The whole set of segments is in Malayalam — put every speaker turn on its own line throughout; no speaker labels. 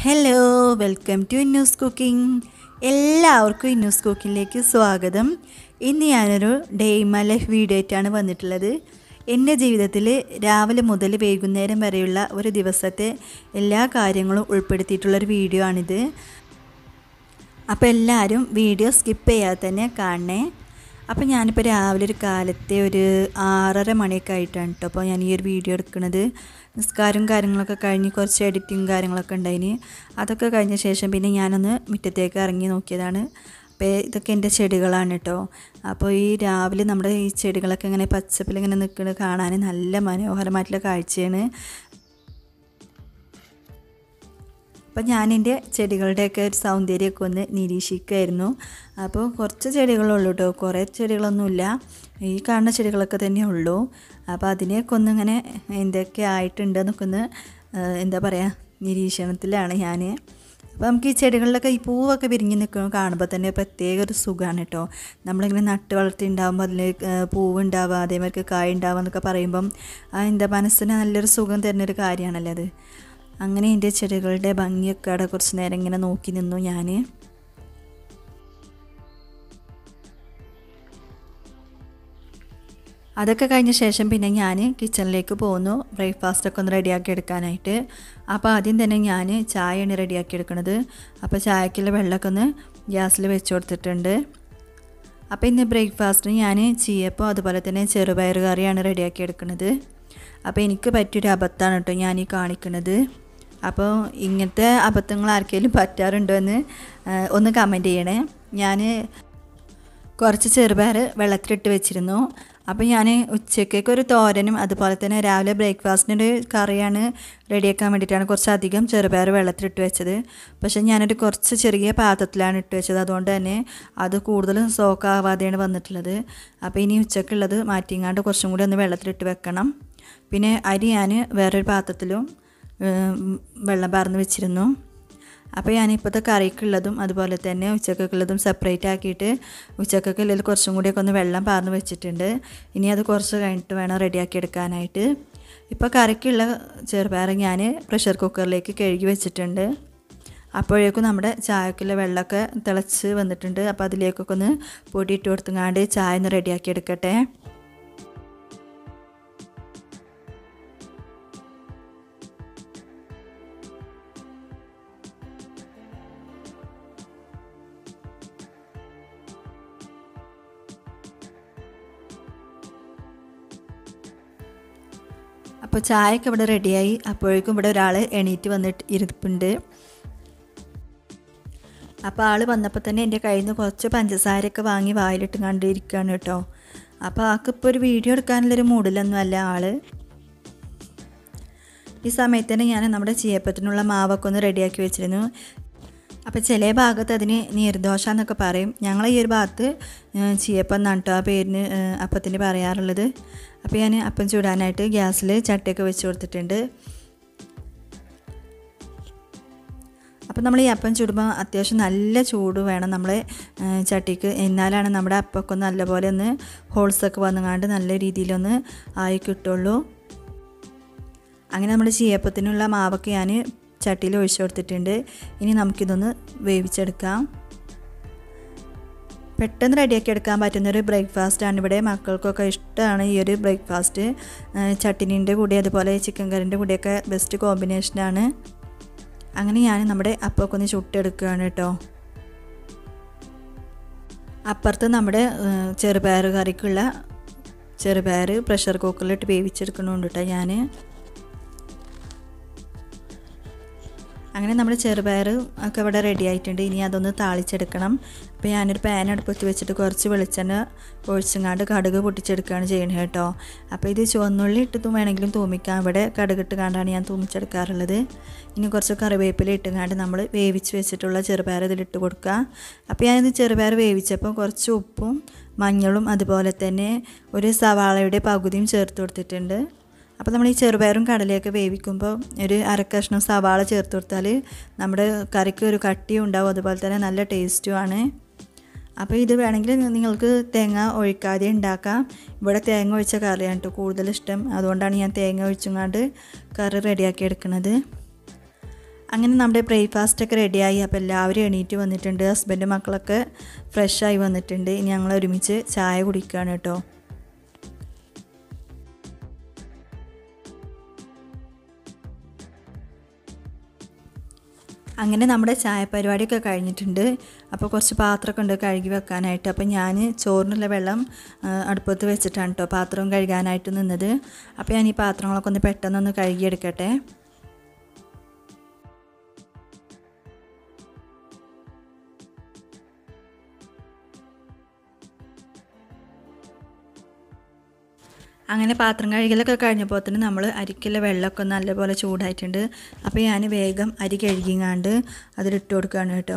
hello welcome to Innu's cooking എല്ലാവർക്കും ഇന്നൂസ് കുക്കിങ്ങിലേക്ക് സ്വാഗതം ഇന്ന് ഞാനൊരു day in my life video ആയിട്ടാണ് വന്നിട്ടുള്ളത് എൻ്റെ ജീവിതത്തിൽ രാവിലെ മുതൽ വൈകുന്നേരം വരെയുള്ള ഒരു ദിവസത്തെ എല്ലാ കാര്യങ്ങളും ഉൾപ്പെടുത്തിയിട്ടുള്ളൊരു വീഡിയോ ആണിത് അപ്പോൾ എല്ലാവരും വീഡിയോ സ്കിപ്പ് ചെയ്യാതെ തന്നെ കാണണേ അപ്പോൾ ഞാനിപ്പോൾ രാവിലെ ഒരു കാലത്തെ ഒരു ആറര മണിയൊക്കെ ആയിട്ടാണ് കേട്ടോ അപ്പോൾ ഞാൻ ഈ ഒരു വീഡിയോ എടുക്കുന്നത് നിസ്കാരം കാര്യങ്ങളൊക്കെ കഴിഞ്ഞ് കുറച്ച് എഡിറ്റിങ് കാര്യങ്ങളൊക്കെ ഉണ്ടായിന് അതൊക്കെ കഴിഞ്ഞ ശേഷം പിന്നെ ഞാനൊന്ന് മുറ്റത്തേക്ക് ഇറങ്ങി നോക്കിയതാണ് അപ്പോൾ ഇതൊക്കെ എൻ്റെ ചെടികളാണ് കേട്ടോ അപ്പോൾ ഈ രാവിലെ നമ്മുടെ ഈ ചെടികളൊക്കെ ഇങ്ങനെ പച്ചപ്പിൽ ഇങ്ങനെ നിൽക്കുന്നത് കാണാൻ നല്ല മനോഹരമായിട്ടുള്ള കാഴ്ചയാണ് അപ്പം ഞാനെൻ്റെ ചെടികളുടെയൊക്കെ ഒരു സൗന്ദര്യമൊക്കെ ഒന്ന് നിരീക്ഷിക്കുമായിരുന്നു അപ്പോൾ കുറച്ച് ചെടികളുള്ളൂ കേട്ടോ കുറേ ചെടികളൊന്നുമില്ല ഈ കാണുന്ന ചെടികളൊക്കെ തന്നെ ഉള്ളൂ അപ്പോൾ അതിനെയൊക്കെ ഒന്നിങ്ങനെ എന്തൊക്കെ ആയിട്ടുണ്ട് എന്നൊക്കെ ഒന്ന് എന്താ പറയുക നിരീക്ഷണത്തിലാണ് ഞാൻ അപ്പോൾ നമുക്ക് ഈ ചെടികളിലൊക്കെ ഈ പൂവൊക്കെ വിരിഞ്ഞ് നിൽക്കുന്നത് കാണുമ്പോൾ തന്നെ പ്രത്യേക ഒരു സുഖമാണ് കേട്ടോ നമ്മളിങ്ങനെ നട്ട് വളർത്തി ഉണ്ടാകുമ്പോൾ അതിൽ പൂവ് ഉണ്ടാവുക അതേമാതിരി കായ ഉണ്ടാവുക എന്നൊക്കെ പറയുമ്പം എന്താ മനസ്സിന് നല്ലൊരു സുഖം തരുന്നൊരു കാര്യമാണല്ലോ അത് അങ്ങനെ എൻ്റെ ചെടികളുടെ ഭംഗിയൊക്കെ അവിടെ കുറച്ച് നേരം ഇങ്ങനെ നോക്കി നിന്നു ഞാൻ അതൊക്കെ കഴിഞ്ഞ ശേഷം പിന്നെ ഞാൻ കിച്ചണിലേക്ക് പോന്നു ബ്രേക്ക്ഫാസ്റ്റൊക്കെ ഒന്ന് റെഡിയാക്കി എടുക്കാനായിട്ട് അപ്പോൾ ആദ്യം തന്നെ ഞാൻ ചായയാണ് റെഡിയാക്കി എടുക്കുന്നത് അപ്പോൾ ചായക്കുള്ള വെള്ളമൊക്കെ ഒന്ന് ഗ്യാസിൽ വെച്ച് കൊടുത്തിട്ടുണ്ട് അപ്പോൾ ഇന്ന് ബ്രേക്ക്ഫാസ്റ്റിന് ഞാൻ ചീയപ്പോൾ അതുപോലെ തന്നെ ചെറുപയർ കറിയാണ് റെഡിയാക്കി എടുക്കുന്നത് അപ്പോൾ എനിക്ക് പറ്റിയൊരു അബദ്ധമാണ് കേട്ടോ ഞാൻ ഈ കാണിക്കുന്നത് അപ്പോൾ ഇങ്ങനത്തെ അബദ്ധങ്ങൾ ആർക്കെങ്കിലും പറ്റാറുണ്ടോ എന്ന് ഒന്ന് കമൻറ്റ് ചെയ്യണേ ഞാൻ കുറച്ച് ചെറുപയർ വെള്ളത്തിലിട്ട് വെച്ചിരുന്നു അപ്പോൾ ഞാൻ ഉച്ചക്കേക്ക് ഒരു തോരനും അതുപോലെ തന്നെ രാവിലെ ബ്രേക്ക്ഫാസ്റ്റിനൊരു കറിയാണ് റെഡിയാക്കാൻ വേണ്ടിയിട്ടാണ് കുറച്ചധികം ചെറുപയർ വെള്ളത്തിലിട്ട് വെച്ചത് പക്ഷേ ഞാനൊരു കുറച്ച് ചെറിയ പാത്രത്തിലാണ് ഇട്ട് വെച്ചത് അതുകൊണ്ട് തന്നെ അത് കൂടുതലും സോക്കാവാതെയാണ് വന്നിട്ടുള്ളത് അപ്പോൾ ഇനി ഉച്ചക്കുള്ളത് മാറ്റിങ്ങാണ്ട് കുറച്ചും കൂടി ഒന്ന് വെള്ളത്തിലിട്ട് വെക്കണം പിന്നെ അരി ഞാൻ വേറൊരു പാത്രത്തിലും വെള്ളം പാർന്ന് വെച്ചിരുന്നു അപ്പോൾ ഞാൻ ഇപ്പോഴത്തെ കറിക്കുള്ളതും അതുപോലെ തന്നെ ഉച്ചക്കുള്ളതും സെപ്പറേറ്റ് ആക്കിയിട്ട് ഉച്ചക്കുള്ളിൽ കുറച്ചും കൂടിയൊക്കെ ഒന്ന് വെള്ളം പാർന്ന് വെച്ചിട്ടുണ്ട് ഇനി അത് കുറച്ച് കഴിഞ്ഞിട്ട് വേണം റെഡിയാക്കി എടുക്കാനായിട്ട് ഇപ്പോൾ കറിക്കുള്ള ചെറുപയർ ഞാൻ പ്രഷർ കുക്കറിലേക്ക് കഴുകി വെച്ചിട്ടുണ്ട് അപ്പോഴേക്കും നമ്മുടെ ചായക്കുള്ള വെള്ളമൊക്കെ തിളച്ച് വന്നിട്ടുണ്ട് അപ്പോൾ അതിലേക്കൊക്കെ ഒന്ന് പൊടി ഇട്ട് കൊടുത്തുങ്ങാണ്ട് ചായ ഒന്ന് റെഡിയാക്കി എടുക്കട്ടെ അപ്പോൾ ചായയൊക്കെ ഇവിടെ റെഡിയായി അപ്പോഴേക്കും ഇവിടെ ഒരാൾ എണീറ്റ് വന്നിട്ട് ഇരിപ്പുണ്ട് അപ്പോൾ ആൾ വന്നപ്പോൾ തന്നെ എൻ്റെ കയ്യിൽ നിന്ന് കുറച്ച് പഞ്ചസാരയൊക്കെ വാങ്ങി വായിലിട്ട് കണ്ടിരിക്കുകയാണ് കേട്ടോ അപ്പോൾ ആൾക്കിപ്പോൾ ഒരു വീഡിയോ എടുക്കാനുള്ളൊരു മൂഡിലൊന്നും അല്ല ആൾ ഈ സമയത്ത് തന്നെ ഞാൻ നമ്മുടെ ചീയപ്പത്തിനുള്ള മാവൊക്കെ ഒന്ന് റെഡിയാക്കി വെച്ചിരുന്നു അപ്പോൾ ചില ഭാഗത്ത് അതിന് നീർദോശ എന്നൊക്കെ പറയും ഞങ്ങൾ ഈ ഒരു ഭാഗത്ത് ചീയപ്പം എന്നാണ് കേട്ടോ ആ പേരിന് അപ്പത്തിന് പറയാറുള്ളത് അപ്പോൾ ഞാൻ അപ്പം ചൂടാനായിട്ട് ഗ്യാസിൽ ചട്ടയൊക്കെ വെച്ച് കൊടുത്തിട്ടുണ്ട് അപ്പോൾ നമ്മൾ ഈ അപ്പം ചൂടുമ്പോൾ അത്യാവശ്യം നല്ല ചൂട് വേണം നമ്മളെ ചട്ടിക്ക് എന്നാലാണ് നമ്മുടെ അപ്പമൊക്കെ നല്ലപോലെ ഒന്ന് ഹോൾസൊക്കെ വന്നുകാണ്ട് നല്ല രീതിയിലൊന്ന് ആയി കിട്ടുള്ളൂ അങ്ങനെ നമ്മുടെ ചീയപ്പത്തിനുള്ള മാവൊക്കെ ഞാൻ ചട്ടിയിൽ ഒഴിച്ചു കൊടുത്തിട്ടുണ്ട് ഇനി നമുക്കിതൊന്ന് വേവിച്ചെടുക്കാം പെട്ടെന്ന് റെഡിയാക്കി എടുക്കാൻ പറ്റുന്നൊരു ബ്രേക്ക്ഫാസ്റ്റാണ് ഇവിടെ മക്കൾക്കൊക്കെ ഇഷ്ടമാണ് ഈ ഒരു ബ്രേക്ക്ഫാസ്റ്റ് ചട്ടിനീൻ്റെ കൂടെ അതുപോലെ ചിക്കൻ കറിൻ്റെ കൂടെയൊക്കെ ബെസ്റ്റ് കോമ്പിനേഷനാണ് അങ്ങനെ ഞാൻ നമ്മുടെ അപ്പമൊക്കെ ഒന്ന് ചുട്ടെടുക്കുകയാണ് കേട്ടോ അപ്പുറത്ത് നമ്മുടെ ചെറുപയർ കറിക്കുള്ള ചെറുപയർ പ്രഷർ കുക്കറിലിട്ട് വേവിച്ചെടുക്കണമുണ്ട് കേട്ടോ ഞാൻ അങ്ങനെ നമ്മൾ ചെറുപയർ ഒക്കെ ഇവിടെ റെഡി ആയിട്ടുണ്ട് ഇനി അതൊന്ന് താളിച്ചെടുക്കണം അപ്പോൾ ഞാനൊരു പാൻ അടുപ്പത്ത് വെച്ചിട്ട് കുറച്ച് വെളിച്ചെണ്ണ ഒഴിച്ചങ്ങാണ്ട് കടുക് പൊട്ടിച്ചെടുക്കുകയാണ് ചെയ്യുന്നത് കേട്ടോ അപ്പോൾ ഇത് ചുവന്നുള്ളി ഇട്ടിട്ടും വേണമെങ്കിലും തൂമിക്കാം ഇവിടെ കടുകിട്ട് കാണ്ടാണ് ഞാൻ തൂമിച്ചെടുക്കാറുള്ളത് ഇനി കുറച്ച് കറിവേപ്പില ഇട്ടുങ്ങാണ്ട് നമ്മൾ വേവിച്ച് വെച്ചിട്ടുള്ള ചെറുപയർ ഇതിലിട്ട് കൊടുക്കുക അപ്പോൾ ഞാനിത് ചെറുപയർ വേവിച്ചപ്പോൾ കുറച്ച് ഉപ്പും മഞ്ഞളും അതുപോലെ തന്നെ ഒരു സവാളയുടെ പകുതിയും ചേർത്ത് കൊടുത്തിട്ടുണ്ട് അപ്പോൾ നമ്മൾ ഈ ചെറുപയറും കടലയൊക്കെ വേവിക്കുമ്പോൾ ഒരു അരക്കഷ്ണം സവാള ചേർത്ത് കൊടുത്താൽ നമ്മുടെ കറിക്ക് ഒരു കട്ടിയും ഉണ്ടാവും അതുപോലെ തന്നെ നല്ല ടേസ്റ്റുമാണ് അപ്പോൾ ഇത് വേണമെങ്കിൽ നിങ്ങൾക്ക് തേങ്ങ ഒഴിക്കാതെ ഉണ്ടാക്കാം ഇവിടെ തേങ്ങ ഒഴിച്ച കറിയാണ് കേട്ടോ കൂടുതൽ ഇഷ്ടം അതുകൊണ്ടാണ് ഞാൻ തേങ്ങ ഒഴിച്ചങ്ങാണ്ട് കറി റെഡിയാക്കി എടുക്കുന്നത് അങ്ങനെ നമ്മുടെ ബ്രേക്ക്ഫാസ്റ്റ് ഒക്കെ റെഡിയായി അപ്പോൾ എല്ലാവരും എണീറ്റ് വന്നിട്ടുണ്ട് ഹസ്ബൻഡ് മക്കളൊക്കെ ഫ്രഷായി വന്നിട്ടുണ്ട് ഇനി ഞങ്ങൾ ഒരുമിച്ച് ചായ കുടിക്കുകയാണ് കേട്ടോ അങ്ങനെ നമ്മുടെ ചായ പരിപാടിയൊക്കെ കഴിഞ്ഞിട്ടുണ്ട് അപ്പോൾ കുറച്ച് പാത്രമൊക്കെ ഉണ്ട് കഴുകി വെക്കാനായിട്ട് അപ്പോൾ ഞാൻ ചോറിനുള്ള വെള്ളം അടുപ്പത്ത് വെച്ചിട്ടാണ് കേട്ടോ പാത്രം കഴുകാനായിട്ട് നിന്നത് അപ്പോൾ ഞാൻ ഈ പാത്രങ്ങളൊക്കെ ഒന്ന് പെട്ടെന്നൊന്ന് കഴുകിയെടുക്കട്ടെ അങ്ങനെ പാത്രം കഴുകലൊക്കെ കഴിഞ്ഞപ്പോൾ തന്നെ നമ്മൾ അരിക്കുള്ള വെള്ളമൊക്കെ നല്ലപോലെ ചൂടായിട്ടുണ്ട് അപ്പോൾ ഞാൻ വേഗം അരി കഴുകിങ്ങാണ്ട് അതിലിട്ട് കൊടുക്കുകയാണ് കേട്ടോ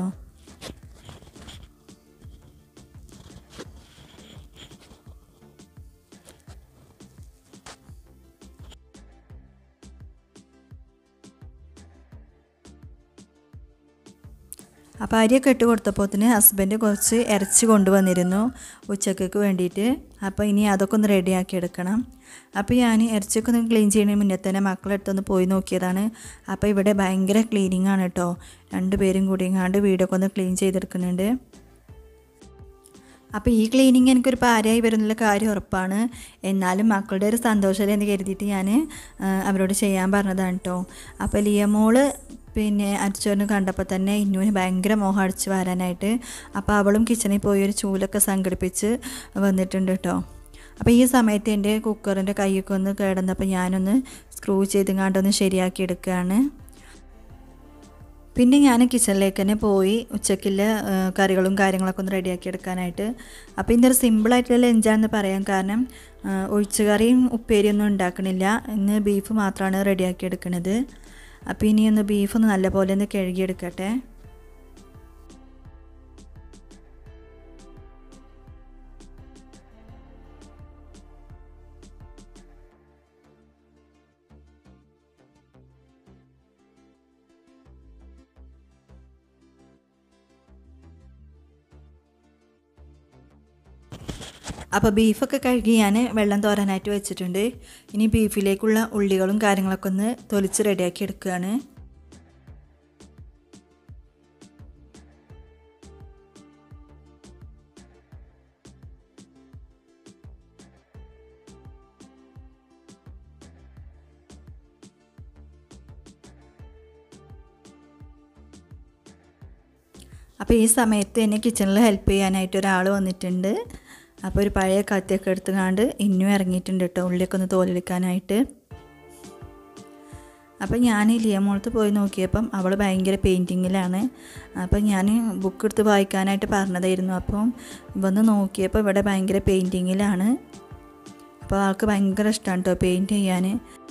അപ്പോൾ അരിയൊക്കെ ഇട്ട് കൊടുത്തപ്പോത്തിന് ഹസ്ബൻഡ് കുറച്ച് ഇറച്ചി കൊണ്ടുവന്നിരുന്നു ഉച്ചക്കൊക്കെ വേണ്ടിയിട്ട് അപ്പോൾ ഇനി അതൊക്കെ ഒന്ന് റെഡിയാക്കി എടുക്കണം അപ്പോൾ ഞാൻ ഇറച്ചിയൊക്കെ ഒന്ന് ക്ലീൻ ചെയ്യുന്നതിന് മുന്നേ തന്നെ മക്കളെടുത്തൊന്ന് പോയി നോക്കിയതാണ് അപ്പോൾ ഇവിടെ ഭയങ്കര ക്ലീനിങ് ആണ് കേട്ടോ രണ്ടുപേരും കൂടി ഇങ്ങാണ്ട് വീടൊക്കെ ഒന്ന് ക്ലീൻ ചെയ്തെടുക്കുന്നുണ്ട് അപ്പോൾ ഈ ക്ലീനിങ് എനിക്കൊരു പാരയായി വരുന്നുള്ള കാര്യം ഉറപ്പാണ് എന്നാലും മക്കളുടെ ഒരു സന്തോഷം എന്ന് കരുതിയിട്ട് ഞാൻ അവരോട് ചെയ്യാൻ പറഞ്ഞതാണ് കേട്ടോ അപ്പോൾ ലിയമോള് പിന്നെ അടിച്ചോറിന് കണ്ടപ്പോൾ തന്നെ ഇന്നുവിന് ഭയങ്കര മോഹം അടിച്ച് വരാനായിട്ട് അപ്പോൾ അവളും കിച്ചണിൽ പോയി ഒരു ചൂലൊക്കെ സംഘടിപ്പിച്ച് വന്നിട്ടുണ്ട് കേട്ടോ അപ്പോൾ ഈ സമയത്ത് എൻ്റെ കുക്കറിൻ്റെ കൈയൊക്കെ ഒന്ന് കിടന്നപ്പോൾ ഞാനൊന്ന് സ്ക്രൂ ചെയ്തുങ്ങാണ്ടൊന്ന് ശരിയാക്കി എടുക്കുകയാണ് പിന്നെ ഞാൻ കിച്ചണിലേക്ക് തന്നെ പോയി ഉച്ചയ്ക്കുള്ള കറികളും കാര്യങ്ങളൊക്കെ ഒന്ന് റെഡിയാക്കി എടുക്കാനായിട്ട് അപ്പോൾ ഇന്നൊരു സിമ്പിളായിട്ടുള്ള ലഞ്ചാണെന്ന് പറയാൻ കാരണം ഒഴിച്ചുകറിയും ഉപ്പേരിയൊന്നും ഉണ്ടാക്കണില്ല ഇന്ന് ബീഫ് മാത്രമാണ് റെഡിയാക്കി എടുക്കുന്നത് അപ്പോൾ ഇനി ഒന്ന് ബീഫ് ഒന്ന് നല്ലപോലെ ഒന്ന് കഴുകിയെടുക്കട്ടെ അപ്പോൾ ബീഫൊക്കെ കഴുകി ഞാൻ വെള്ളം തോരാനായിട്ട് വെച്ചിട്ടുണ്ട് ഇനി ബീഫിലേക്കുള്ള ഉള്ളികളും കാര്യങ്ങളൊക്കെ ഒന്ന് തൊലിച്ച് റെഡിയാക്കി എടുക്കുകയാണ് അപ്പോൾ ഈ സമയത്ത് എന്നെ കിച്ചണിൽ ഹെൽപ്പ് ചെയ്യാനായിട്ട് ഒരാൾ വന്നിട്ടുണ്ട് അപ്പോൾ ഒരു പഴയ കത്തിയൊക്കെ എടുത്തുകൊണ്ട് ഇന്നും ഇറങ്ങിയിട്ടുണ്ട് കേട്ടോ ഉള്ളിയൊക്കെ ഒന്ന് തോലെടുക്കാനായിട്ട് അപ്പം ഞാൻ ലിയമോളത്ത് പോയി നോക്കിയപ്പം അവൾ ഭയങ്കര പെയിൻറ്റിങ്ങിലാണ് അപ്പം ഞാൻ ബുക്ക് എടുത്ത് വായിക്കാനായിട്ട് പറഞ്ഞതായിരുന്നു അപ്പം വന്ന് നോക്കിയപ്പോൾ ഇവിടെ ഭയങ്കര പെയിൻറ്റിങ്ങിലാണ് അപ്പോൾ ആൾക്ക് ഭയങ്കര ഇഷ്ടമാണ് കേട്ടോ പെയിൻറ്റ് ചെയ്യാൻ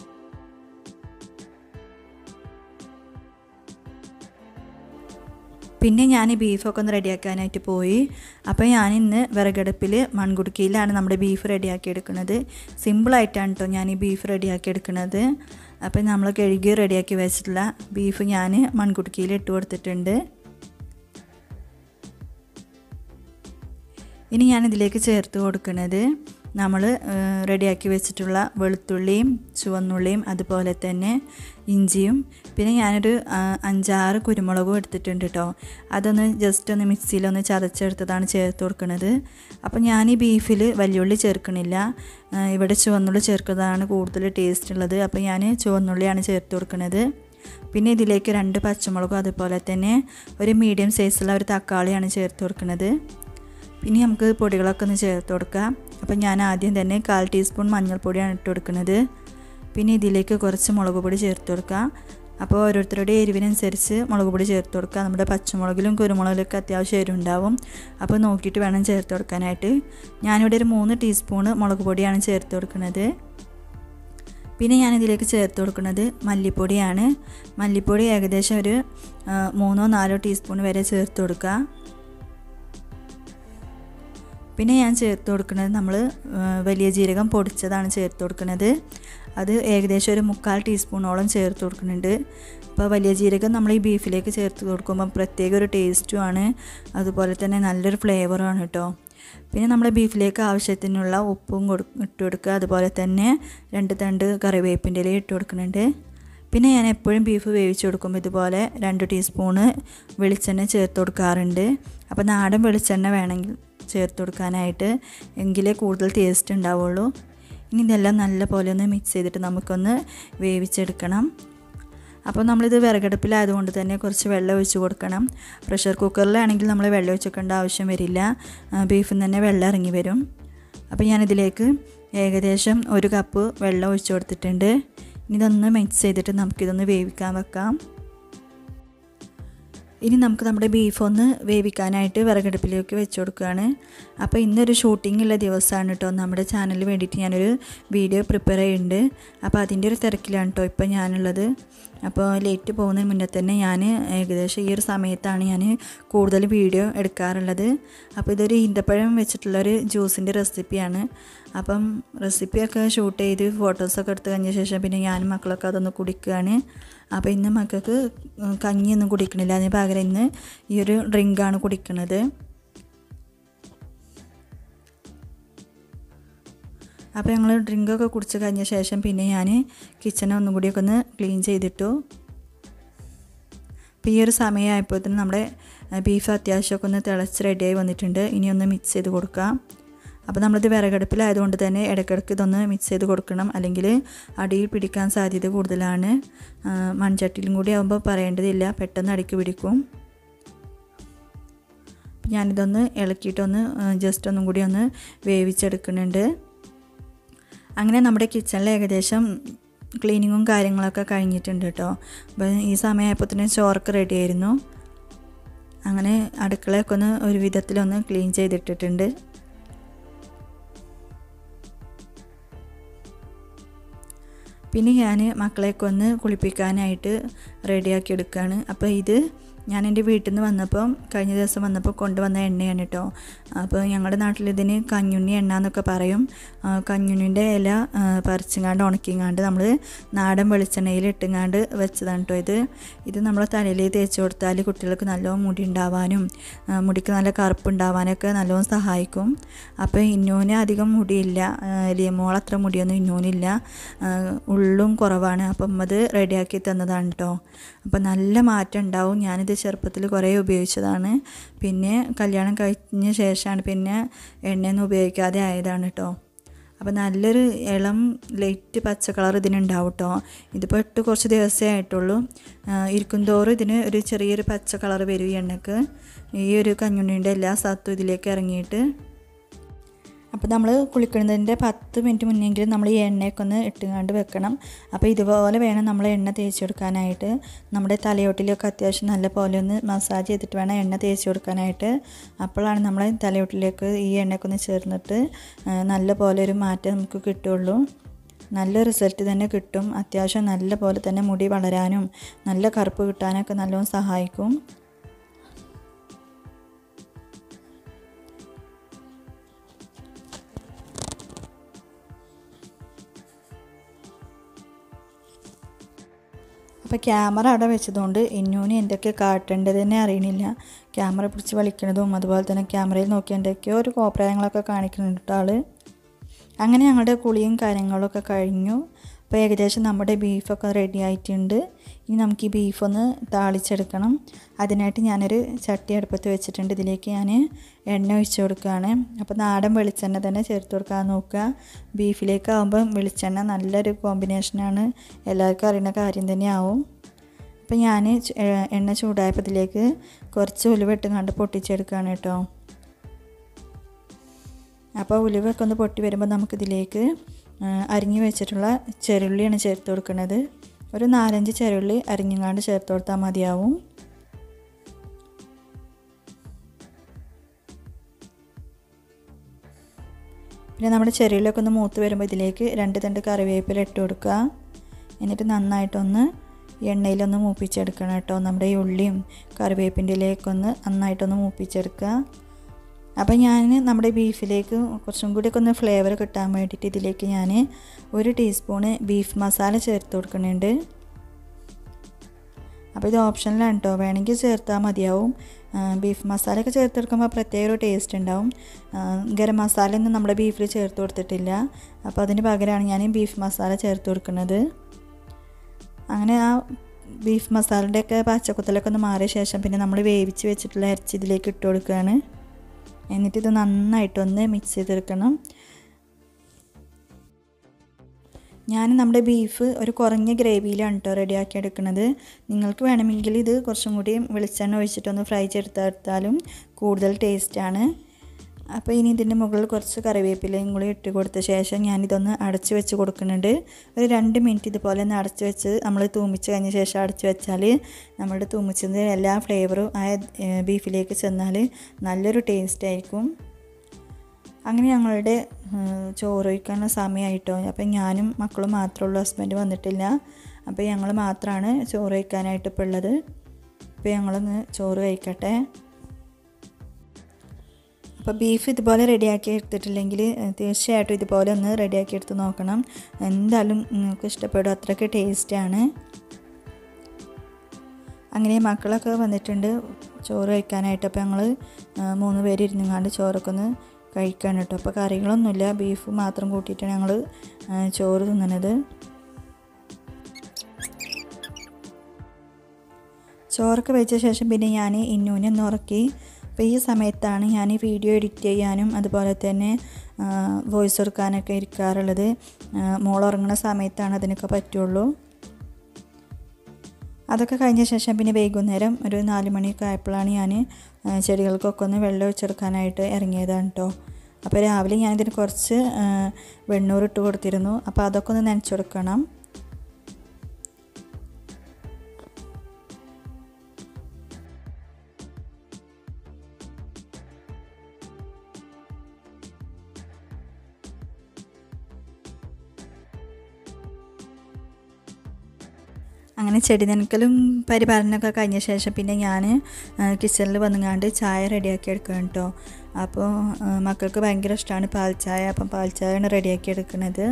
പിന്നെ ഞാൻ ബീഫൊക്കെ ഒന്ന് റെഡിയാക്കാനായിട്ട് പോയി അപ്പോൾ ഞാൻ ഇന്ന് വിറകടുപ്പിൽ മൺകുടുക്കിയിലാണ് നമ്മുടെ ബീഫ് റെഡിയാക്കി എടുക്കുന്നത് സിമ്പിളായിട്ടാണ് കേട്ടോ ഞാൻ ഈ ബീഫ് റെഡിയാക്കി എടുക്കുന്നത് അപ്പോൾ നമ്മൾ കഴുകി റെഡിയാക്കി വെച്ചിട്ടുള്ള ബീഫ് ഞാൻ മൺകുടുക്കിയിൽ ഇട്ട് കൊടുത്തിട്ടുണ്ട് ഇനി ഞാൻ ഇതിലേക്ക് ചേർത്ത് കൊടുക്കുന്നത് നമ്മൾ റെഡിയാക്കി വെച്ചിട്ടുള്ള വെളുത്തുള്ളിയും ചുവന്നുള്ളിയും അതുപോലെ തന്നെ ഇഞ്ചിയും പിന്നെ ഞാനൊരു അഞ്ചാറ് കുരുമുളകും എടുത്തിട്ടുണ്ട് കേട്ടോ അതൊന്ന് ജസ്റ്റ് ഒന്ന് മിക്സിയിലൊന്ന് ചതച്ചെടുത്തതാണ് ചേർത്ത് കൊടുക്കുന്നത് അപ്പോൾ ഞാൻ ഈ ബീഫിൽ വലിയുള്ളി ചേർക്കണില്ല ഇവിടെ ചുവന്നുള്ളി ചേർക്കുന്നതാണ് കൂടുതൽ ടേസ്റ്റ് ഉള്ളത് അപ്പോൾ ഞാൻ ചുവന്നുള്ളിയാണ് ചേർത്ത് കൊടുക്കുന്നത് പിന്നെ ഇതിലേക്ക് രണ്ട് പച്ചമുളകും അതുപോലെ തന്നെ ഒരു മീഡിയം സൈസുള്ള ഒരു തക്കാളിയാണ് ചേർത്ത് കൊടുക്കുന്നത് പിന്നെ നമുക്ക് പൊടികളൊക്കെ ഒന്ന് ചേർത്ത് കൊടുക്കാം അപ്പം ഞാൻ ആദ്യം തന്നെ കാൽ ടീസ്പൂൺ മഞ്ഞൾപ്പൊടിയാണ് ഇട്ട് കൊടുക്കുന്നത് പിന്നെ ഇതിലേക്ക് കുറച്ച് മുളക് പൊടി ചേർത്ത് കൊടുക്കാം അപ്പോൾ ഓരോരുത്തരുടെ എരിവിനനുസരിച്ച് മുളക് പൊടി ചേർത്ത് കൊടുക്കുക നമ്മുടെ പച്ചമുളകിലും കുരുമുളകിലൊക്കെ അത്യാവശ്യം എരിവുണ്ടാവും അപ്പോൾ നോക്കിയിട്ട് വേണം ചേർത്ത് കൊടുക്കാനായിട്ട് ഞാനിവിടെ ഒരു മൂന്ന് ടീസ്പൂണ് മുളക് പൊടിയാണ് ചേർത്ത് കൊടുക്കുന്നത് പിന്നെ ഞാൻ ഇതിലേക്ക് ചേർത്ത് കൊടുക്കുന്നത് മല്ലിപ്പൊടിയാണ് മല്ലിപ്പൊടി ഏകദേശം ഒരു മൂന്നോ നാലോ ടീസ്പൂൺ വരെ ചേർത്ത് കൊടുക്കുക പിന്നെ ഞാൻ ചേർത്ത് കൊടുക്കുന്നത് നമ്മൾ വലിയ ജീരകം പൊടിച്ചതാണ് ചേർത്ത് കൊടുക്കുന്നത് അത് ഏകദേശം ഒരു മുക്കാൽ ടീസ്പൂണോളം ചേർത്ത് കൊടുക്കുന്നുണ്ട് അപ്പോൾ വലിയ ജീരകം നമ്മൾ ഈ ബീഫിലേക്ക് ചേർത്ത് കൊടുക്കുമ്പോൾ പ്രത്യേക ഒരു ടേസ്റ്റുമാണ് അതുപോലെ തന്നെ നല്ലൊരു ഫ്ലേവറുമാണ് കേട്ടോ പിന്നെ നമ്മൾ ബീഫിലേക്ക് ആവശ്യത്തിനുള്ള ഉപ്പും കൊടു ഇട്ട് കൊടുക്കുക അതുപോലെ തന്നെ രണ്ട് തണ്ട് കറിവേപ്പിൻ്റെ ഇല ഇട്ട് കൊടുക്കുന്നുണ്ട് പിന്നെ ഞാൻ എപ്പോഴും ബീഫ് വേവിച്ച് കൊടുക്കുമ്പോൾ ഇതുപോലെ രണ്ട് ടീസ്പൂണ് വെളിച്ചെണ്ണ ചേർത്ത് കൊടുക്കാറുണ്ട് അപ്പോൾ നാടൻ വെളിച്ചെണ്ണ വേണമെങ്കിൽ ചേർത്ത് കൊടുക്കാനായിട്ട് എങ്കിലേ കൂടുതൽ ടേസ്റ്റ് ഉണ്ടാവുള്ളൂ ഇനി ഇതെല്ലാം നല്ല പോലെ ഒന്ന് മിക്സ് ചെയ്തിട്ട് നമുക്കൊന്ന് വേവിച്ചെടുക്കണം അപ്പോൾ നമ്മളിത് വിറകടുപ്പിലായതുകൊണ്ട് തന്നെ കുറച്ച് വെള്ളം ഒഴിച്ച് കൊടുക്കണം പ്രഷർ കുക്കറിലാണെങ്കിൽ നമ്മൾ വെള്ളം ഒഴിച്ച് വെക്കേണ്ട ആവശ്യം വരില്ല ബീഫിൽ നിന്ന് തന്നെ വെള്ളം ഇറങ്ങി വരും അപ്പോൾ ഞാനിതിലേക്ക് ഏകദേശം ഒരു കപ്പ് വെള്ളം ഒഴിച്ച് കൊടുത്തിട്ടുണ്ട് ഇനി ഇതൊന്ന് മിക്സ് ചെയ്തിട്ട് നമുക്കിതൊന്ന് വേവിക്കാൻ വെക്കാം ഇനി നമുക്ക് നമ്മുടെ ബീഫ് ഒന്ന് വേവിക്കാനായിട്ട് വിറകടുപ്പിലേക്ക് വെച്ച് കൊടുക്കുകയാണ് അപ്പോൾ ഇന്നൊരു ഷൂട്ടിംഗ് ഉള്ള ദിവസമാണ് കേട്ടോ നമ്മുടെ ചാനലിന് വേണ്ടിയിട്ട് ഞാനൊരു വീഡിയോ പ്രിപ്പയർ ചെയ്യുന്നുണ്ട് അപ്പോൾ അതിൻ്റെ ഒരു തിരക്കിലാണ് കേട്ടോ ഇപ്പോൾ ഞാനുള്ളത് അപ്പോൾ ലേറ്റ് പോകുന്നതിന് മുന്നേ തന്നെ ഞാൻ ഏകദേശം ഈ ഒരു സമയത്താണ് ഞാൻ കൂടുതൽ വീഡിയോ എടുക്കാറുള്ളത് അപ്പോൾ ഇതൊരു ഈന്തപ്പഴം വെച്ചിട്ടുള്ളൊരു ജ്യൂസിൻ്റെ റെസിപ്പിയാണ് അപ്പം റെസിപ്പിയൊക്കെ ഷൂട്ട് ചെയ്ത് ഫോട്ടോസൊക്കെ എടുത്ത് കഴിഞ്ഞ ശേഷം പിന്നെ ഞാനും മക്കളൊക്കെ അതൊന്ന് കുടിക്കുകയാണ് അപ്പോൾ ഇന്ന് മക്കൾക്ക് കഞ്ഞിയൊന്നും കുടിക്കണില്ല അതിന് പകരം ഇന്ന് ഈ ഒരു ഡ്രിങ്കാണ് കുടിക്കുന്നത് അപ്പോൾ ഞങ്ങൾ ഡ്രിങ്കൊക്കെ കുടിച്ച് കഴിഞ്ഞ ശേഷം പിന്നെ ഞാൻ കിച്ചനെ ഒന്നും കൂടിയൊക്കെ ഒന്ന് ക്ലീൻ ചെയ്തിട്ടു അപ്പോൾ ഈ ഒരു സമയമായപ്പോഴത്തേനും നമ്മുടെ ബീഫ് അത്യാവശ്യമൊക്കെ ഒന്ന് തിളച്ച് റെഡിയായി വന്നിട്ടുണ്ട് ഇനി ഒന്ന് മിക്സ് ചെയ്ത് കൊടുക്കാം അപ്പോൾ നമ്മളിത് വിറകടുപ്പിലായതുകൊണ്ട് തന്നെ ഇടയ്ക്കിടയ്ക്ക് ഇതൊന്ന് മിക്സ് ചെയ്ത് കൊടുക്കണം അല്ലെങ്കിൽ അടിയിൽ പിടിക്കാൻ സാധ്യത കൂടുതലാണ് മൺചട്ടിയിലും കൂടി ആകുമ്പോൾ പറയേണ്ടതില്ല പെട്ടെന്ന് അടിക്ക് പിടിക്കും ഞാനിതൊന്ന് ഇളക്കിയിട്ടൊന്ന് ജസ്റ്റ് ഒന്നും കൂടി ഒന്ന് വേവിച്ചെടുക്കുന്നുണ്ട് അങ്ങനെ നമ്മുടെ കിച്ചണിൽ ഏകദേശം ക്ലീനിങ്ങും കാര്യങ്ങളൊക്കെ കഴിഞ്ഞിട്ടുണ്ട് കേട്ടോ അപ്പോൾ ഈ സമയമായപ്പോൾ തന്നെ ചോറൊക്കെ റെഡി ആയിരുന്നു അങ്ങനെ അടുക്കളയൊക്കെ ഒന്ന് ഒരു വിധത്തിലൊന്ന് ക്ലീൻ ചെയ്തിട്ടിട്ടുണ്ട് പിന്നെ ഞാൻ മക്കളെയൊക്കെ ഒന്ന് കുളിപ്പിക്കാനായിട്ട് റെഡിയാക്കി എടുക്കുകയാണ് അപ്പോൾ ഇത് ഞാൻ എൻ്റെ വീട്ടിൽ നിന്ന് വന്നപ്പം കഴിഞ്ഞ ദിവസം വന്നപ്പോൾ കൊണ്ടുവന്ന എണ്ണയാണ് കേട്ടോ അപ്പോൾ ഞങ്ങളുടെ നാട്ടിൽ ഇതിന് കഞ്ഞുണ്ണി എണ്ണ എന്നൊക്കെ പറയും കഞ്ഞുണ്ണിൻ്റെ ഇല പറിച്ചങ്ങാണ്ട് ഉണക്കിങ്ങാണ്ട് നമ്മൾ നാടൻ വെളിച്ചെണ്ണയിൽ ഇട്ടുങ്ങാണ്ട് വെച്ചതാണ് കേട്ടോ ഇത് ഇത് നമ്മൾ തലയിൽ തേച്ച് കൊടുത്താൽ കുട്ടികൾക്ക് നല്ലോണം മുടി ഉണ്ടാവാനും മുടിക്ക് നല്ല കറുപ്പ് ഉണ്ടാവാനൊക്കെ നല്ലോണം സഹായിക്കും അപ്പോൾ ഇന്നോന് അധികം മുടിയില്ല ലിയമോൾ അത്ര മുടിയൊന്നും ഇന്നോനില്ല ഉള്ളും കുറവാണ് അപ്പം അത് റെഡിയാക്കി തന്നതാണ് കേട്ടോ അപ്പോൾ നല്ല മാറ്റം ഉണ്ടാവും ഞാനിത് ചെറുപ്പത്തിൽ കുറേ ഉപയോഗിച്ചതാണ് പിന്നെ കല്യാണം കഴിഞ്ഞ ശേഷമാണ് പിന്നെ എണ്ണയൊന്നും ഉപയോഗിക്കാതെ ആയതാണ് കേട്ടോ അപ്പോൾ നല്ലൊരു ഇളം ലൈറ്റ് പച്ച കളർ ഇതിനുണ്ടാവും കേട്ടോ ഇതിപ്പോൾ ഇട്ട് കുറച്ച് ദിവസമേ ആയിട്ടുള്ളൂ ഇരിക്കും തോറും ഇതിന് ഒരു ചെറിയൊരു പച്ച കളർ വരും ഈ എണ്ണക്ക് ഈ ഒരു കഞ്ഞുണ്ണീൻ്റെ എല്ലാ സത്തും ഇതിലേക്ക് ഇറങ്ങിയിട്ട് അപ്പോൾ നമ്മൾ കുളിക്കുന്നതിൻ്റെ പത്ത് മിനിറ്റ് മുന്നെങ്കിലും നമ്മൾ ഈ എണ്ണയൊക്കെ ഒന്ന് ഇട്ടുകൊണ്ട് വെക്കണം അപ്പോൾ ഇതുപോലെ വേണം നമ്മൾ എണ്ണ തേച്ച് കൊടുക്കാനായിട്ട് നമ്മുടെ തലയോട്ടിലൊക്കെ അത്യാവശ്യം നല്ല പോലെ ഒന്ന് മസാജ് ചെയ്തിട്ട് വേണം എണ്ണ തേച്ച് കൊടുക്കാനായിട്ട് അപ്പോഴാണ് നമ്മളെ തലയോട്ടിലേക്ക് ഈ എണ്ണയൊക്കെ ഒന്ന് ചേർന്നിട്ട് നല്ല പോലെ ഒരു മാറ്റം നമുക്ക് കിട്ടുള്ളൂ നല്ല റിസൾട്ട് തന്നെ കിട്ടും അത്യാവശ്യം നല്ല പോലെ തന്നെ മുടി വളരാനും നല്ല കറുപ്പ് കിട്ടാനൊക്കെ നല്ലോണം സഹായിക്കും അപ്പോൾ ക്യാമറ അവിടെ വെച്ചതുകൊണ്ട് ഇന്നൂന് എന്തൊക്കെ കാട്ടേണ്ടത് തന്നെ അറിയണില്ല ക്യാമറ പിടിച്ച് വലിക്കണതും അതുപോലെ തന്നെ ക്യാമറയിൽ നോക്കി എന്തൊക്കെയോ ഒരു കോപ്രായങ്ങളൊക്കെ കാണിക്കുന്നുണ്ട് കേട്ടോ ആൾ അങ്ങനെ ഞങ്ങളുടെ കുളിയും കാര്യങ്ങളൊക്കെ കഴിഞ്ഞു അപ്പോൾ ഏകദേശം നമ്മുടെ ബീഫൊക്കെ റെഡി ആയിട്ടുണ്ട് ഇനി നമുക്ക് ഈ ബീഫൊന്ന് താളിച്ചെടുക്കണം അതിനായിട്ട് ഞാനൊരു ചട്ടി അടുപ്പത്ത് വെച്ചിട്ടുണ്ട് ഇതിലേക്ക് ഞാൻ എണ്ണ ഒഴിച്ചു കൊടുക്കുകയാണ് അപ്പോൾ നാടൻ വെളിച്ചെണ്ണ തന്നെ ചേർത്ത് കൊടുക്കാൻ നോക്കുക ബീഫിലേക്ക് ആകുമ്പം വെളിച്ചെണ്ണ നല്ലൊരു കോമ്പിനേഷനാണ് എല്ലാവർക്കും അറിയുന്ന കാര്യം തന്നെയാവും അപ്പോൾ ഞാൻ എണ്ണ ചൂടായപ്പോൾ ഇതിലേക്ക് കുറച്ച് ഉലുവ ഇട്ടുകൊണ്ട് പൊട്ടിച്ചെടുക്കുകയാണ് കേട്ടോ അപ്പോൾ ഉലുവൊക്കെ ഒന്ന് പൊട്ടി വരുമ്പോൾ നമുക്കിതിലേക്ക് അരിഞ്ഞു വെച്ചിട്ടുള്ള ചെറുള്ളിയാണ് ചേർത്ത് കൊടുക്കുന്നത് ഒരു നാലഞ്ച് ചെറുള്ളി അരിഞ്ഞങ്ങാണ്ട് ചേർത്ത് കൊടുത്താൽ മതിയാവും പിന്നെ നമ്മുടെ ചെറിയുള്ളിയൊക്കെ ഒന്ന് മൂത്ത് വരുമ്പോൾ ഇതിലേക്ക് രണ്ട് തണ്ട് കറിവേപ്പില ഇട്ട് കൊടുക്കുക എന്നിട്ട് നന്നായിട്ടൊന്ന് എണ്ണയിലൊന്ന് മൂപ്പിച്ചെടുക്കണം കേട്ടോ നമ്മുടെ ഈ ഉള്ളിയും കറിവേപ്പിൻ്റെ ഇലയൊക്കെ നന്നായിട്ടൊന്ന് മൂപ്പിച്ചെടുക്കുക അപ്പോൾ ഞാൻ നമ്മുടെ ബീഫിലേക്ക് കുറച്ചും കൂടിയൊക്കെ ഒന്ന് ഫ്ലേവർ കിട്ടാൻ വേണ്ടിയിട്ട് ഇതിലേക്ക് ഞാൻ ഒരു ടീസ്പൂണ് ബീഫ് മസാല ചേർത്ത് കൊടുക്കുന്നുണ്ട് അപ്പോൾ ഇത് ഓപ്ഷനിലാണ് കേട്ടോ വേണമെങ്കിൽ ചേർത്താൽ മതിയാവും ബീഫ് മസാലയൊക്കെ ചേർത്തെടുക്കുമ്പോൾ പ്രത്യേക ഒരു ടേസ്റ്റ് ഉണ്ടാവും ഗരം മസാല ഒന്നും നമ്മുടെ ബീഫിൽ ചേർത്ത് കൊടുത്തിട്ടില്ല അപ്പോൾ അതിന് പകരമാണ് ഞാൻ ബീഫ് മസാല ചേർത്ത് കൊടുക്കുന്നത് അങ്ങനെ ആ ബീഫ് മസാലയുടെയൊക്കെ പച്ചക്കുത്തലൊക്കെ ഒന്ന് മാറിയ ശേഷം പിന്നെ നമ്മൾ വേവിച്ച് വെച്ചിട്ടുള്ള ഇറച്ചി ഇതിലേക്ക് ഇട്ട് കൊടുക്കുകയാണ് എന്നിട്ട് ഇത് നന്നായിട്ടൊന്ന് മിക്സ് ചെയ്തെടുക്കണം ഞാൻ നമ്മുടെ ബീഫ് ഒരു കുറഞ്ഞ ഗ്രേവിയിലാണ് കേട്ടോ റെഡിയാക്കി എടുക്കുന്നത് നിങ്ങൾക്ക് വേണമെങ്കിൽ ഇത് കുറച്ചും കൂടി വെളിച്ചെണ്ണ ഒഴിച്ചിട്ടൊന്ന് ഫ്രൈ ചെയ്തെടുത്താലും കൂടുതൽ ടേസ്റ്റാണ് അപ്പോൾ ഇനി ഇതിൻ്റെ മുകളിൽ കുറച്ച് കറിവേപ്പിലയും കൂടി ഇട്ട് കൊടുത്ത ശേഷം ഞാനിതൊന്ന് അടച്ച് വെച്ച് കൊടുക്കുന്നുണ്ട് ഒരു രണ്ട് മിനിറ്റ് ഇതുപോലെ ഒന്ന് അടച്ച് വെച്ച് നമ്മൾ തൂമിച്ച് കഴിഞ്ഞ ശേഷം അടച്ച് വെച്ചാൽ നമ്മുടെ തൂമിച്ചതിൻ്റെ എല്ലാ ഫ്ലേവറും ആ ബീഫിലേക്ക് ചെന്നാൽ നല്ലൊരു ടേസ്റ്റ് ആയിരിക്കും അങ്ങനെ ഞങ്ങളുടെ ചോറ് വയ്ക്കാനുള്ള സമയമായിട്ടോ അപ്പം ഞാനും മക്കളും മാത്രമേ ഉള്ളൂ ഹസ്ബൻഡ് വന്നിട്ടില്ല അപ്പോൾ ഞങ്ങൾ മാത്രമാണ് ചോറ് വയ്ക്കാനായിട്ട് ഇപ്പോൾ ഉള്ളത് അപ്പോൾ ഞങ്ങളൊന്ന് ചോറ് കഴിക്കട്ടെ അപ്പോൾ ബീഫ് ഇതുപോലെ റെഡിയാക്കി എടുത്തിട്ടില്ലെങ്കിൽ തീർച്ചയായിട്ടും ഇതുപോലെ ഒന്ന് റെഡിയാക്കി എടുത്ത് നോക്കണം എന്തായാലും നിങ്ങൾക്ക് ഇഷ്ടപ്പെടും അത്രയ്ക്ക് ടേസ്റ്റാണ് അങ്ങനെ മക്കളൊക്കെ വന്നിട്ടുണ്ട് ചോറ് കഴിക്കാനായിട്ട് അപ്പോൾ ഞങ്ങൾ മൂന്ന് പേര് ഇരുന്നുങ്ങാണ്ട് ചോറൊക്കെ ഒന്ന് കഴിക്കാൻ കേട്ടോ അപ്പോൾ കറികളൊന്നുമില്ല ബീഫ് മാത്രം കൂട്ടിയിട്ടാണ് ഞങ്ങൾ ചോറ് തിന്നണത് ചോറൊക്കെ വെച്ച ശേഷം പിന്നെ ഞാൻ ഇന്നൂനെ ഒന്ന് ഉറക്കി അപ്പോൾ ഈ സമയത്താണ് ഞാൻ ഈ വീഡിയോ എഡിറ്റ് ചെയ്യാനും അതുപോലെ തന്നെ വോയിസ് കൊടുക്കാനൊക്കെ ഇരിക്കാറുള്ളത് മോൾ ഉറങ്ങുന്ന സമയത്താണ് അതിനൊക്കെ പറ്റുള്ളൂ അതൊക്കെ കഴിഞ്ഞ ശേഷം പിന്നെ വൈകുന്നേരം ഒരു നാല് മണിയൊക്കെ ആയപ്പോഴാണ് ഞാൻ ചെടികൾക്കൊക്കെ ഒന്ന് വെള്ളം ഒഴിച്ചെടുക്കാനായിട്ട് ഇറങ്ങിയതാണ് കേട്ടോ അപ്പോൾ രാവിലെ ഞാനിതിന് കുറച്ച് വെണ്ണൂർ ഇട്ട് കൊടുത്തിരുന്നു അപ്പോൾ അതൊക്കെ ഒന്ന് നനച്ചു കൊടുക്കണം അങ്ങനെ ചെടി നനക്കലും പരിപാലനമൊക്കെ കഴിഞ്ഞ ശേഷം പിന്നെ ഞാൻ കിച്ചണിൽ വന്നുങ്ങാണ്ട് ചായ റെഡിയാക്കി എടുക്കണം കേട്ടോ അപ്പോൾ മക്കൾക്ക് ഭയങ്കര ഇഷ്ടമാണ് പാൽ ചായ അപ്പം പാൽ ചായയാണ് റെഡിയാക്കി എടുക്കുന്നത്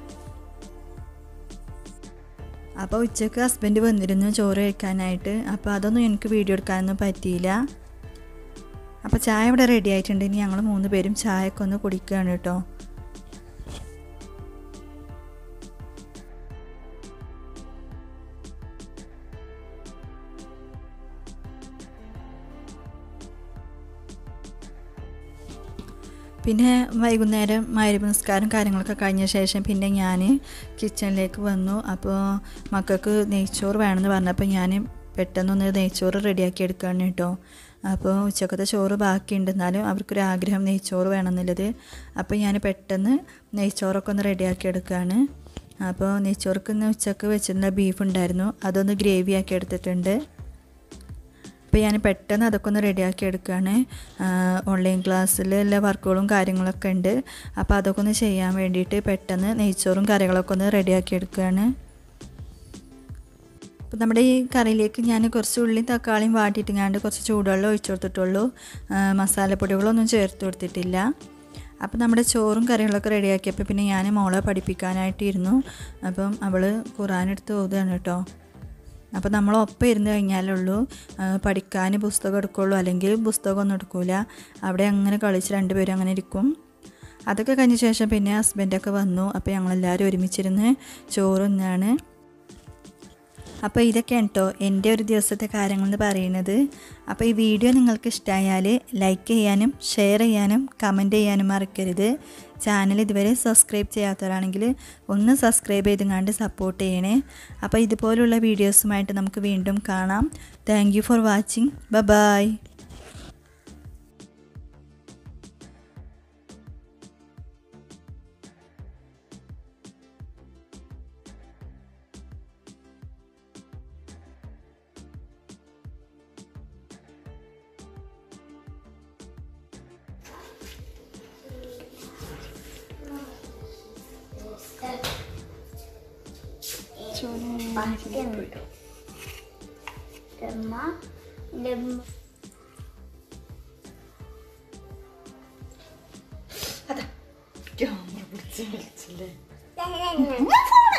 അപ്പോൾ ഉച്ചക്ക് ഹസ്ബൻഡ് വന്നിരുന്നു ചോറ് കഴിക്കാനായിട്ട് അപ്പോൾ അതൊന്നും എനിക്ക് വീഡിയോ എടുക്കാനൊന്നും പറ്റിയില്ല അപ്പോൾ ചായ ഇവിടെ റെഡി ആയിട്ടുണ്ട് ഇനി ഞങ്ങൾ മൂന്ന് പേരും ചായയൊക്കെ ഒന്ന് കുടിക്കുകയാണ് കേട്ടോ പിന്നെ വൈകുന്നേരം മരുവ് നിസ്കാരം കാര്യങ്ങളൊക്കെ കഴിഞ്ഞ ശേഷം പിന്നെ ഞാൻ കിച്ചണിലേക്ക് വന്നു അപ്പോൾ മക്കൾക്ക് നെയ്ച്ചോറ് വേണമെന്ന് പറഞ്ഞപ്പോൾ ഞാൻ പെട്ടെന്നൊന്ന് നെയ്ച്ചോറ് റെഡിയാക്കി എടുക്കുകയാണ് കേട്ടോ അപ്പോൾ ഉച്ചക്കത്തെ ചോറ് ബാക്കിയുണ്ട് എന്നാലും അവർക്കൊരു ആഗ്രഹം നെയ്ച്ചോറ് വേണമെന്നുള്ളത് അപ്പോൾ ഞാൻ പെട്ടെന്ന് നെയ്ച്ചോറൊക്കെ ഒന്ന് റെഡിയാക്കി എടുക്കുകയാണ് അപ്പോൾ നെയ്ച്ചോർക്ക് ഇന്ന് ഉച്ചക്ക് വെച്ചിരുന്ന ബീഫ് ഉണ്ടായിരുന്നു അതൊന്ന് ഗ്രേവി ആക്കി എടുത്തിട്ടുണ്ട് അപ്പോൾ ഞാൻ പെട്ടെന്ന് അതൊക്കെ ഒന്ന് റെഡിയാക്കി എടുക്കുകയാണ് ഓൺലൈൻ ക്ലാസ്സിൽ എല്ലാ വർക്കുകളും കാര്യങ്ങളൊക്കെ ഉണ്ട് അപ്പോൾ അതൊക്കെ ഒന്ന് ചെയ്യാൻ വേണ്ടിയിട്ട് പെട്ടെന്ന് നെയ്ച്ചോറും കറികളൊക്കെ ഒന്ന് റെഡിയാക്കി എടുക്കുകയാണ് അപ്പോൾ നമ്മുടെ ഈ കറിയിലേക്ക് ഞാൻ കുറച്ച് ഉള്ളിയും തക്കാളിയും വാട്ടിയിട്ടിങ്ങാണ്ട് കുറച്ച് ചൂടുവെള്ളം ഒഴിച്ചു കൊടുത്തിട്ടുള്ളൂ മസാലപ്പൊടികളൊന്നും ചേർത്ത് കൊടുത്തിട്ടില്ല അപ്പോൾ നമ്മുടെ ചോറും കറികളൊക്കെ റെഡിയാക്കിയപ്പോൾ പിന്നെ ഞാൻ മോളെ പഠിപ്പിക്കാനായിട്ടിരുന്നു അപ്പം അവൾ ഖുറാനെടുത്ത് ഓതുകയാണ് കേട്ടോ അപ്പോൾ നമ്മൾ ഒപ്പം ഇരുന്ന് കഴിഞ്ഞാലുള്ളൂ പഠിക്കാൻ പുസ്തകം എടുക്കുള്ളൂ അല്ലെങ്കിൽ പുസ്തകമൊന്നും എടുക്കില്ല അവിടെ അങ്ങനെ കളിച്ച് രണ്ടുപേരും അങ്ങനെ ഇരിക്കും അതൊക്കെ കഴിഞ്ഞ ശേഷം പിന്നെ ഹസ്ബൻഡൊക്കെ വന്നു അപ്പോൾ ഞങ്ങളെല്ലാവരും ഒരുമിച്ചിരുന്ന് ചോറ് തിന്നാണ് അപ്പോൾ ഇതൊക്കെയാണ് കേട്ടോ എൻ്റെ ഒരു ദിവസത്തെ കാര്യങ്ങളെന്ന് പറയുന്നത് അപ്പോൾ ഈ വീഡിയോ നിങ്ങൾക്ക് ഇഷ്ടമായാൽ ലൈക്ക് ചെയ്യാനും ഷെയർ ചെയ്യാനും കമൻറ്റ് ചെയ്യാനും മറക്കരുത് ചാനൽ ഇതുവരെ സബ്സ്ക്രൈബ് ചെയ്യാത്തവരാണെങ്കിൽ ഒന്ന് സബ്സ്ക്രൈബ് ചെയ്തുകൊണ്ട് സപ്പോർട്ട് ചെയ്യണേ അപ്പോൾ ഇതുപോലുള്ള വീഡിയോസുമായിട്ട് നമുക്ക് വീണ്ടും കാണാം താങ്ക് ഫോർ വാച്ചിങ് ബ ബായ്
പറ്റുന്നുണ്ട് ലമ്മ ലമ്മ
ക്യാമറ പിടിച്ച് കളിച്ചില്ലേ
ഞാൻ